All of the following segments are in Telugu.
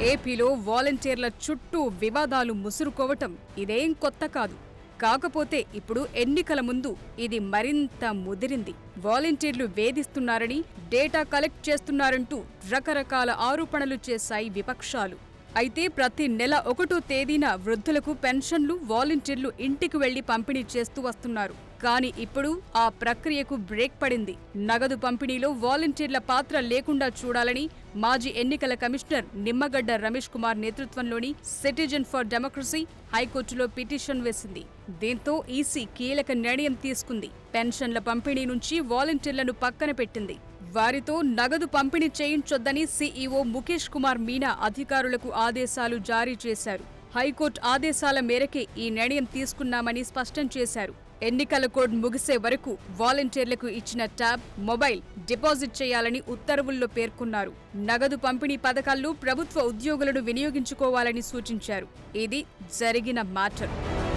ఏపీలో వాలంటీర్ల చుట్టూ వివాదాలు ముసురుకోవటం ఇదేం కొత్త కాదు కాకపోతే ఇప్పుడు ఎన్నికల ముందు ఇది మరింత ముదిరింది వాలంటీర్లు వేధిస్తున్నారని డేటా కలెక్ట్ చేస్తున్నారంటూ రకరకాల ఆరోపణలు చేశాయి విపక్షాలు అయితే ప్రతి నెల ఒకటో తేదీన వృద్ధులకు పెన్షన్లు వాలంటీర్లు ఇంటికి వెళ్లి పంపిణీ చేస్తూ వస్తున్నారు కానీ ఇప్పుడు ఆ ప్రక్రియకు బ్రేక్ పడింది నగదు పంపిణీలో వాలంటీర్ల పాత్ర లేకుండా చూడాలని మాజీ ఎన్నికల కమిషనర్ నిమ్మగడ్డ రమేష్ కుమార్ నేతృత్వంలోని సిటిజన్ ఫర్ డెమోక్రసీ హైకోర్టులో పిటిషన్ వేసింది దీంతో ఈసీ కీలక నిర్ణయం తీసుకుంది పెన్షన్ల పంపిణీ నుంచి వాలంటీర్లను పక్కన పెట్టింది వారితో నగదు పంపిణీ చేయించొద్దని సీఈఓ ముఖేష్ కుమార్ మీనా అధికారులకు ఆదేశాలు జారీ చేశారు హైకోర్టు ఆదేశాల మేరకే ఈ నిర్ణయం తీసుకున్నామని స్పష్టం చేశారు ఎన్నికల కోడ్ ముగిసే వరకు వాలంటీర్లకు ఇచ్చిన ట్యాబ్ మొబైల్ డిపాజిట్ చేయాలని ఉత్తర్వుల్లో పేర్కొన్నారు నగదు పంపిణీ పథకాల్లో ప్రభుత్వ ఉద్యోగులను వినియోగించుకోవాలని సూచించారు ఇది జరిగిన మ్యాటర్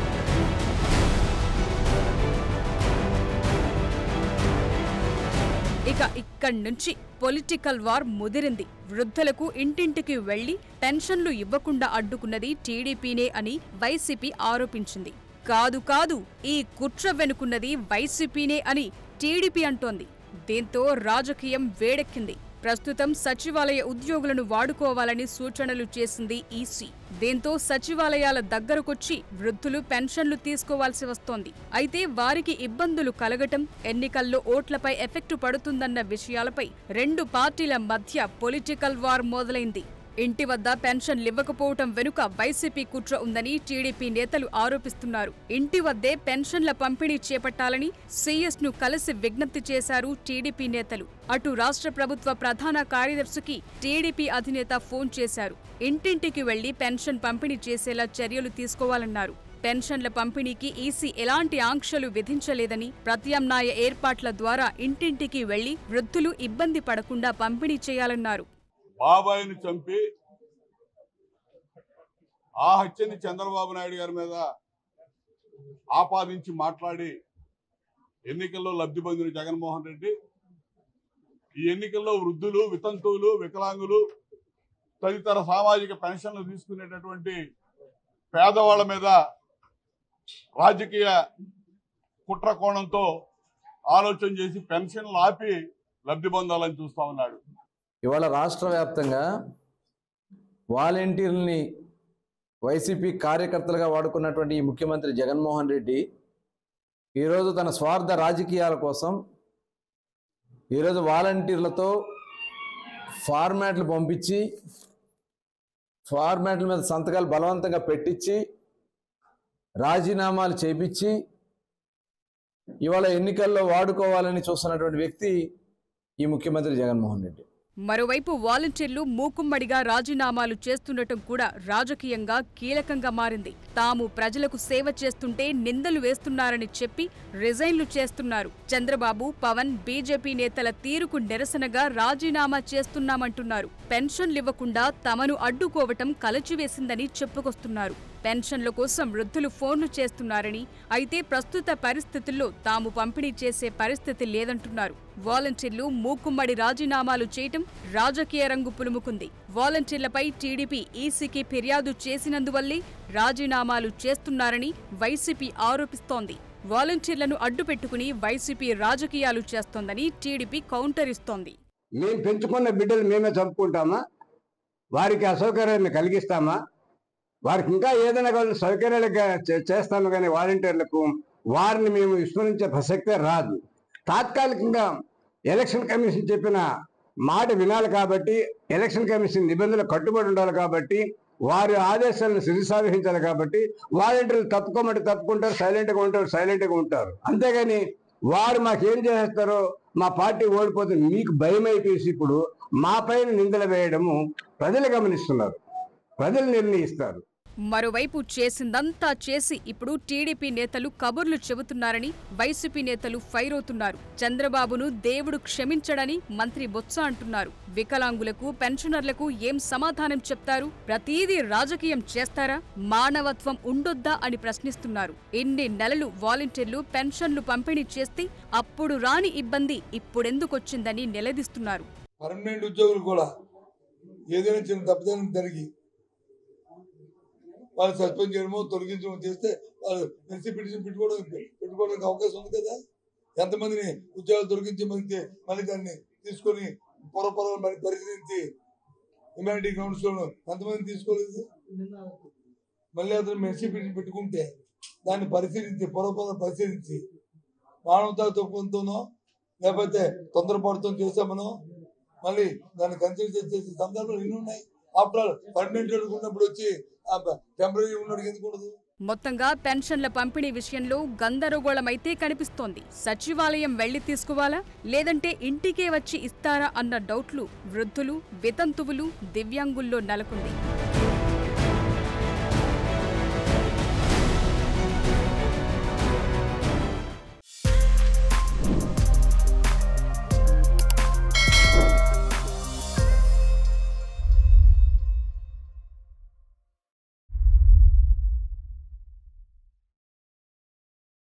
ఇక ఇక్కడి నుంచి పొలిటికల్ వార్ ముదిరింది వృద్ధులకు ఇంటింటికి వెళ్లి పెన్షన్లు ఇవ్వకుండా అడ్డుకున్నది టీడీపీనే అని వైసీపీ ఆరోపించింది కాదు కాదు ఈ కుట్ర వెనుకున్నది వైసీపీనే అని టీడీపీ అంటోంది దీంతో రాజకీయం వేడెక్కింది ప్రస్తుతం సచివాలయ ఉద్యోగులను వాడుకోవాలని సూచనలు చేసింది ఈసీ దీంతో సచివాలయాల దగ్గరకొచ్చి వృద్ధులు పెన్షన్లు తీసుకోవాల్సి వస్తోంది అయితే వారికి ఇబ్బందులు కలగటం ఎన్నికల్లో ఓట్లపై ఎఫెక్టు పడుతుందన్న విషయాలపై రెండు పార్టీల మధ్య పొలిటికల్ వార్ మొదలైంది ఇంటి వద్ద పెన్షన్లు ఇవ్వకపోవటం వెనుక వైసీపీ కుట్ర ఉందని టీడీపీ నేతలు ఆరోపిస్తున్నారు ఇంటి వద్దే పెన్షన్ల పంపిణీ చేపట్టాలని సీఎస్ ను కలిసి విజ్ఞప్తి చేశారు టీడీపీ నేతలు అటు రాష్ట్ర ప్రభుత్వ ప్రధాన కార్యదర్శికి టీడీపీ అధినేత ఫోన్ చేశారు ఇంటింటికి వెళ్లి పెన్షన్ పంపిణీ చేసేలా చర్యలు తీసుకోవాలన్నారు పెన్షన్ల పంపిణీకి ఈసీ ఎలాంటి ఆంక్షలు విధించలేదని ప్రత్యామ్నాయ ఏర్పాట్ల ద్వారా ఇంటింటికి వెళ్లి వృద్ధులు ఇబ్బంది పడకుండా పంపిణీ చేయాలన్నారు బాబాయిని చంపి ఆ హత్యని చంద్రబాబు నాయుడు గారి మీద ఆపాదించి మాట్లాడి ఎన్నికల్లో లబ్ధి పొందిన జగన్మోహన్ రెడ్డి ఈ ఎన్నికల్లో వృద్ధులు వితంతువులు వికలాంగులు తదితర సామాజిక పెన్షన్లు తీసుకునేటటువంటి పేదవాళ్ళ మీద రాజకీయ కుట్ర కోణంతో ఆలోచన చేసి పెన్షన్లు ఆపి లబ్ధి పొందాలని చూస్తా ఉన్నాడు ఇవాళ రాష్ట్ర వ్యాప్తంగా వాలంటీర్లని వైసీపీ కార్యకర్తలుగా వాడుకున్నటువంటి ఈ ముఖ్యమంత్రి జగన్మోహన్ రెడ్డి ఈరోజు తన స్వార్థ రాజకీయాల కోసం ఈరోజు వాలంటీర్లతో ఫార్మాట్లు పంపించి ఫార్మాట్ల మీద సంతకాలు బలవంతంగా పెట్టించి రాజీనామాలు చేపించి ఇవాళ ఎన్నికల్లో వాడుకోవాలని చూస్తున్నటువంటి వ్యక్తి ఈ ముఖ్యమంత్రి జగన్మోహన్ రెడ్డి మరోవైపు వాలంటీర్లు మూకుమ్మడిగా రాజీనామాలు చేస్తుండటం కూడా రాజకీయంగా కీలకంగా మారింది తాము ప్రజలకు సేవ చేస్తుంటే నిందలు వేస్తున్నారని చెప్పి రిజైన్లు చేస్తున్నారు చంద్రబాబు పవన్ బీజేపీ నేతల తీరుకు నిరసనగా రాజీనామా చేస్తున్నామంటున్నారు పెన్షన్లు ఇవ్వకుండా తమను అడ్డుకోవటం కలచివేసిందని చెప్పుకొస్తున్నారు పెన్షన్ల కోసం వృద్ధులు ఫోన్లు చేస్తున్నారని అయితే ప్రస్తుత పరిస్థితుల్లో తాము పంపిణీ చేసే పరిస్థితి లేదంటున్నారు వాలంటీర్లు మూకుమ్మడి రాజీనామాలు చేయటం రాజకీయ రంగు పులుముకుంది వాలంటీర్లపై టీడీపీ ఈసీకి ఫిర్యాదు చేసినందువల్లే రాజీనామాలు చేస్తున్నారని వైసీపీ ఆరోపిస్తోంది వాలంటీర్లను అడ్డుపెట్టుకుని వైసీపీ రాజకీయాలు చేస్తోందని టీడీపీ కౌంటర్ ఇస్తోంది మేము పెంచుకున్న బిడ్డలు మేమే చంపుకుంటామా వారికి అసౌకర్యాన్ని కలిగిస్తామా వారికి ఇంకా ఏదైనా కానీ సౌకర్యాలుగా చే- చేస్తాము కానీ వాలంటీర్లకు వారిని మేము విస్మరించే ప్రసక్తే రాదు తాత్కాలికంగా ఎలక్షన్ కమిషన్ చెప్పిన మాట వినాలి కాబట్టి ఎలక్షన్ కమిషన్ నిబంధనలు కట్టుబడి ఉండాలి కాబట్టి వారి ఆదేశాలను శిరసావహించాలి కాబట్టి వాలంటీర్లు తప్పుకోమంటే తప్పుకుంటారు సైలెంట్గా ఉంటారు సైలెంట్గా ఉంటారు అంతేగాని వారు మాకేం చేస్తారో మా పార్టీ ఓడిపోతుంది మీకు భయం అయిపోయేసి ఇప్పుడు మా పైన నిందలు వేయడము ప్రజలు గమనిస్తున్నారు ప్రజలు నిర్ణయిస్తారు మరోవైపు చేసిందంతా చేసి ఇప్పుడు టీడీపీ నేతలు కబుర్లు చెబుతున్నారని వైసీపీ నేతలు ఫైర్ అవుతున్నారు చంద్రబాబును దేవుడు క్షమించడని మంత్రి బొత్స అంటున్నారు వికలాంగులకు పెన్షనర్లకు ఏం సమాధానం చెప్తారు ప్రతీదీ రాజకీయం చేస్తారా మానవత్వం ఉండొద్దా అని ప్రశ్నిస్తున్నారు ఇన్ని నెలలు వాలంటీర్లు పెన్షన్లు పంపిణీ చేస్తే అప్పుడు రాని ఇబ్బంది ఇప్పుడెందుకొచ్చిందని నిలదీస్తున్నారు పర్మనెంట్ ఉద్యోగులు కూడా ఏదైనా చిన్న తప్పిదం జరిగి వాళ్ళు సస్పెండ్ చేయడమో తొలగించడమో చేస్తే వాళ్ళు ఎస్సీ పిటిషన్ పెట్టుకోవడం పెట్టుకోవడానికి అవకాశం ఉంది కదా ఎంతమందిని ఉద్యోగాలు తొలగించి మళ్ళీ మళ్ళీ దాన్ని తీసుకొని పొరపొర మరి పరిశీలించి హ్యుమానిటీ గ్రౌండ్స్ లో ఎంతమంది తీసుకోలేదు మళ్ళీ అతను మెర్సీ పిటిషన్ పెట్టుకుంటే దాన్ని పరిశీలించి పొరపొర పరిశీలించి మానవతా తప్పుతోనో లేకపోతే తొందరపాటుతో చేసామనో మళ్ళీ దాన్ని కన్సిడర్ చేసే సందర్భాలు ఎన్ని ఉన్నాయి ఆఫ్టర్ ఆల్ పర్మనెంట్ ఉన్నప్పుడు వచ్చి టెంపరీ ఉన్నప్పుడు ఎందుకు ఉండదు మొత్తంగా పెన్షన్ల పంపిణీ విషయంలో గందరగోళమైతే కనిపిస్తోంది సచివాలయం వెళ్లి తీసుకోవాలా లేదంటే ఇంటికే వచ్చి ఇస్తారా అన్న డౌట్లు వృద్ధులు వితంతువులు దివ్యాంగుల్లో నెలకొంది